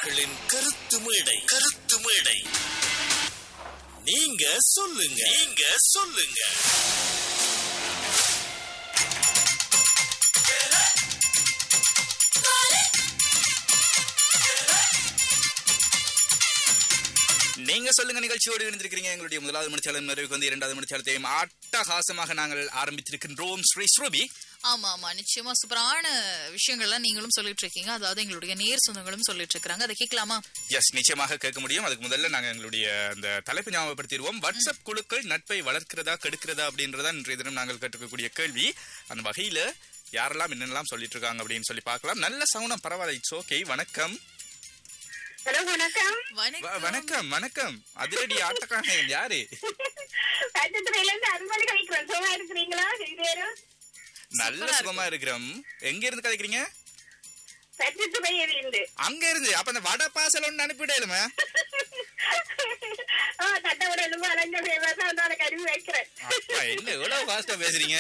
மக்களின் கருத்து மேடை கருத்து மேடை நீங்க சொல்லுங்க நீங்க சொல்லுங்க நீங்க சொல்லுங்க நிகழ்ச்சியோடு இணைந்திருக்கிறீங்க எங்களுடைய முதலாவது மணிச்சாலம் நிறைவுக்கு வந்து இரண்டாவது மணிச்சாலத்தையும் அட்டகாசமாக நாங்கள் ஆரம்பித்திருக்கின்றோம் ஸ்ரீ ஸ்ரூபி ஆமா ஆமா நிச்சயமா சூப்பரான விஷயங்கள்லாம் நீங்களும் சொல்லிட்டு இருக்கீங்க அதாவது எங்களுடைய நேர் சொந்தங்களும் சொல்லிட்டு இருக்காங்க அதை கேட்கலாமா எஸ் நிச்சயமாக கேட்க முடியும் அதுக்கு முதல்ல நாங்க எங்களுடைய அந்த தலைப்பு ஞாபகப்படுத்திடுவோம் வாட்ஸ்அப் குழுக்கள் நட்பை வளர்க்கிறதா கெடுக்கிறதா அப்படின்றதா இன்றைய தினம் நாங்கள் கேட்டுக்கக்கூடிய கேள்வி அந்த வகையில யாரெல்லாம் என்னெல்லாம் சொல்லிட்டு இருக்காங்க அப்படின்னு சொல்லி பார்க்கலாம் நல்ல சவுனம் பரவாயில்ல இட்ஸ் ஓகே வணக்கம் ஹலோ வணக்கம் வ- வணக்கம் வணக்கம் வணக்கம் அதிரடி ஆட்டக்காரன் யாரு பச்சத்துறையில இருந்து அன்பழி கழிக்கிறோம் சும்மா இருக்கிறீங்களா இதேரும் நல்ல சூப்பரா சுகமா இருக்கிறோம் எங்க இருந்து கதைக்கிறீங்க பச்சத்துறையில் இருந்து அங்க இருந்து அப்ப அந்த வடை பாசல் ஒண்ணு அனுப்பிடலுமே ஆ தட்டோட எலும்பு அலைஞ்ச ஃபேமஸா வந்து அதை கருவி வைக்கிறேன் அப்பா, என்ன இவ்வளவு ஃபாஸ்டா பேசுறீங்க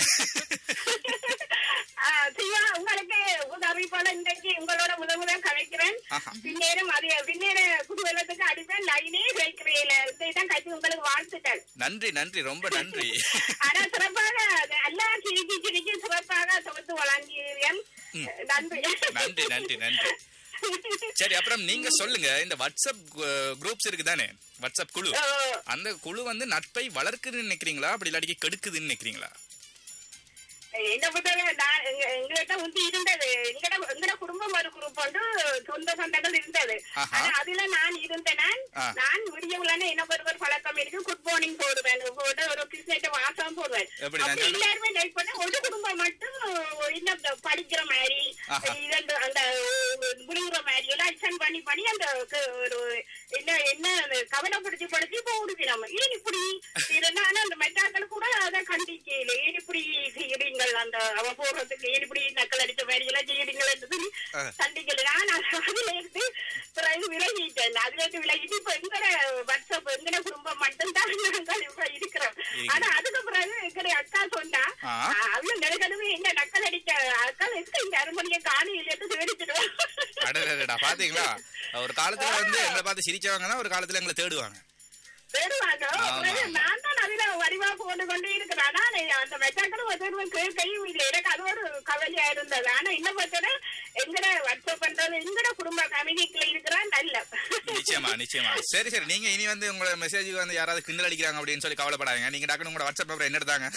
ஆ, சிவா உங்களுக்கு உதவி போல இன்றைக்கு உங்களோட முத முதல் கலைக்கிறேன் ஆஹா. பின்னேரம் அது பின்னேற குதூகலத்துக்கு அடிப்பேன் லைனே வைக்கிறேன் இதைதான் கட்சி உங்களுக்கு வாழ்த்துக்கள் நன்றி நன்றி ரொம்ப நன்றி ஆனா சிறப்பாக எல்லா சிரிக்கி சிரிக்கி சிறப்பாக தொகுத்து வழங்கியீர்கள் நன்றி நன்றி நன்றி நன்றி சரி அப்புறம் நீங்க சொல்லுங்க இந்த வாட்ஸ்அப் குரூப்ஸ் இருக்குதானே வாட்ஸ்அப் குழு ஓ, அந்த குழு வந்து நட்பை வளர்க்குதுன்னு நினைக்கிறீங்களா அப்படி இல்லாட்டி கெடுக்குதுன்னு நினைக்கிறீங்களா என்ன பொறுத்தவரை நான் எங்க- எங்ககிட்ட முந்தி இருந்தது எங்கட எங்கட குடும்பம் ஒரு குரூப் வந்து சொந்த சொந்தங்கள் இருந்தது ஆஹா. ஆனா அதுல நான் இருந்தேன் நான் ஆ. நான் விடிய உள்ளன என்ன ஒரு ஒரு பழக்கம் இருக்கு குட் மார்னிங் போடுவேன் போட்டு ஒரு கிருஷ்ணகிட்ட வாசம் போடுவேன் எப்படி அப்படி நான் எல்லாருமே லைக் பண்ண ஒரு குடும்பம் மட்டும் என்ன இந்த படிக்கிற மாதிரி ஆஹா. இரண்டு அந்த விழுகிற மாதிரி எல்லாம் அட்டன் பண்ணி பண்ணி அந்த க- ஒரு என்ன என்ன அந்த கவலைப்படுத்தி படுத்தி போடுது நம்ம ஏன் இப்படி இருந்தாலும் அந்த மெட்டாக்கள் கூட அதை கண்டிக்கல ஏன் இப்படி செய்யறீங்கள் அந்த அவ போடுறதுக்கு ஏன் இப்படி நக்கல் அடிச்ச மாதிரி எல்லாம் செய்யறீங்கன்னு ஆ. கண்டிக்கல நான் அதுல இருந்து பிறகு விலகிட்டேன் அதுல இருந்து விலகிட்டு இப்ப எங்கட வாட்ஸ்அப் எங்கட குடும்பம் மட்டும்தான் நாங்கள் இப்ப இருக்கிறோம் ஆனா அதுக்கு பிறகு எங்கட அக்கா சொன்னா ஆ. அவங்க நெருக்கணுமே என்ன நக்கல் அடிக்க அக்கா எதுக்கு இந்த அருமணியை காணி இல்லைன்னு தேடிச்சிடுவோம் அடடடா பாத்தீங்களா ஒரு காலத்துல வந்து எங்களை பார்த்து சிரிச்சவங்க தான் ஒரு காலத்துல எங்களை தேடுவாங்க தேடுவாங்க ஆமா. பிறகு நான் தான் அதுல வடிவா போட்டு கொண்டே இருக்கிறேன் ஆனா அந்த மெட்டாக்களும் ஒரு கையும் இல்லை எனக்கு அது ஒரு கவலையா இருந்தது ஆனா இன்னும் பார்த்தா எங்கட வாட்ஸ்அப் பண்றது எங்கட குடும்ப கமினிக்குள்ள இருக்கிறான் நல்ல நிச்சயமா நிச்சயமா சரி சரி நீங்க இனி வந்து உங்களோட மெசேஜுக்கு வந்து யாராவது கிண்டல் அடிக்கிறாங்க அப்படின்னு சொல்லி கவலைப்படாதீங்க நீங்க டக்குனு உங்களோட வாட்ஸ்அப் நம்பர் என்ன எடுத்தாங்க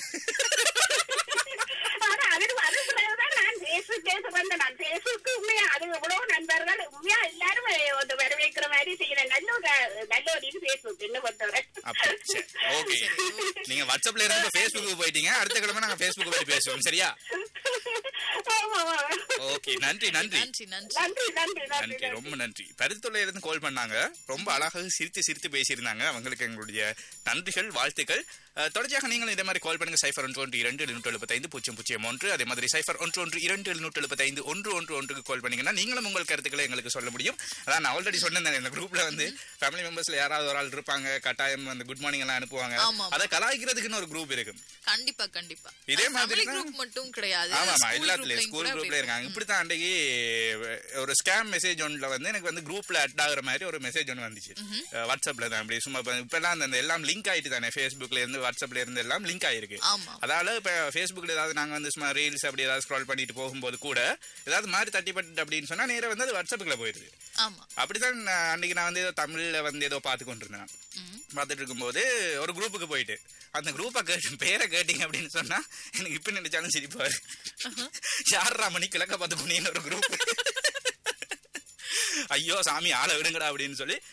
ஆனா அதுக்கு அது பிறகுதான் நான் பேஸ்புக் பேச வந்தேன் நான் பேஸ்புக்கு உண்மையா அது எவ்வளவு நண்பர்கள் உண்மையா எல்லாரும் வந்து வரவேற்கிற மாதிரி செய்யறேன் நல்ல ஒரு நல்ல ஒரு இது பேஸ்புக் என்ன பொறுத்தவரை அப்படி சரி ஓகே நீங்க வாட்ஸ்அப்ல இருந்து இப்ப ஃபேஸ்புக்கு போயிட்டீங்க அடுத்த கிழமை நாங்க ஃபேஸ்புக் பத்தி பேசுவோம் சரியா ஆமா, ஆமா. ஓகே நன்றி நன்றி நன்றி நன்றி நன்றி நன்றி நன்றி நன்றி ரொம்ப நன்றி பருத்துள்ள இருந்து கால் பண்ணாங்க ரொம்ப அழகாக சிரித்து சிரித்து பேசியிருந்தாங்க அவங்களுக்கு எங்களுடைய நன்றிகள் வாழ்த்துக்கள் அஹ், தொடர்ச்சியாக நீங்களும் இதே மாதிரி கால் பண்ணுங்க சைஃபர் ஒன்று ஒன்று இரண்டு எழுநூற்று எழுபத்தைந்து பூஜ்ஜியம் பூஜ்ஜியம் ஒன்று அதே மாதிரி சைஃபர் ஒன்று ஒன்று இரண்டு எழுநூற்று எழுபத்தைந்து ஒன்று ஒன்று ஒன்றுக்கு கால் பண்ணீங்கன்னா நீங்களும் உங்கள் கருத்துக்களை எங்களுக்கு சொல்ல முடியும் அதான் நான் ஆல்ரெடி சொன்னேன் இந்த குரூப்ல வந்து ஃபேமிலி மெம்பர்ஸ்ல யாராவது ஒரு ஆள் இருப்பாங்க கட்டாயம் அந்த குட் மார்னிங் எல்லாம் அனுப்புவாங்க ஆமா. அதை கலாய்க்கிறதுக்குன்னு ஒரு குரூப் இருக்கு கண்டிப்பா கண்டிப்பா இதே மாதிரி தான். குரூப் மட்டும் கிடையாது ஆமா ஆமா School எல்லாத்துலயும் groupலயும் ஸ்கூல் கூட குரூப்ல அப்படி இருக்காங்க இப்படித்தான் அன்றைக்கு ஒரு ஸ்கேம் மெசேஜ் ஒன்றுல வந்து எனக்கு வந்து குரூப்ல அட் ஆகுற மாதிரி ஒரு மெசேஜ் ஒன்று வந்துச்சு அஹ் வாட்ஸ்அப்ல தான் அப்படி சும்மா இப்ப- இப்பெல்லாம் அந்த- அந்த எல்லாம் லிங்க் ஆயிட்டு தானே ஃபேஸ்புக்ல இருந்து வாட்ஸ்அப்ல இருந்து எல்லாம் லிங்க் ஆயிருக்கு ஆமா அதால இப்ப ஃபேஸ்புக்ல ஏதாவது நாங்க வந்து சும்மா ரீல்ஸ் அப்படி ஏதாவது ஸ்க்ரால் பண்ணிட்டு போகும்போது கூட ஏதாவது மாதிரி தட்டிப்பட்டு அப்படின்னு சொன்னா நேரா வந்து அது வாட்ஸ்அப்ல போயிருது ஆமா அப்படித்தான் நான் அன்னைக்கு நான் வந்து ஏதோ தமிழ்ல வந்து ஏதோ பார்த்து கொண்டிருந்தேன் நான். ம். பார்த்துட்டு இருக்கும்போது ஒரு குரூப்புக்கு போயிட்டு அந்த குரூப்பை கேட்டு பேரை கேட்டீங்க அப்படின்னு சொன்னா எனக்கு இப்ப நினைச்சாலும் சிரிப்பாரு யாரா மணி கிழக்க பார்த்து புனின்னு ஒரு குரூப் ஐயோ சாமி ஆளை விடுங்கடா அப்படின்னு சொல்லி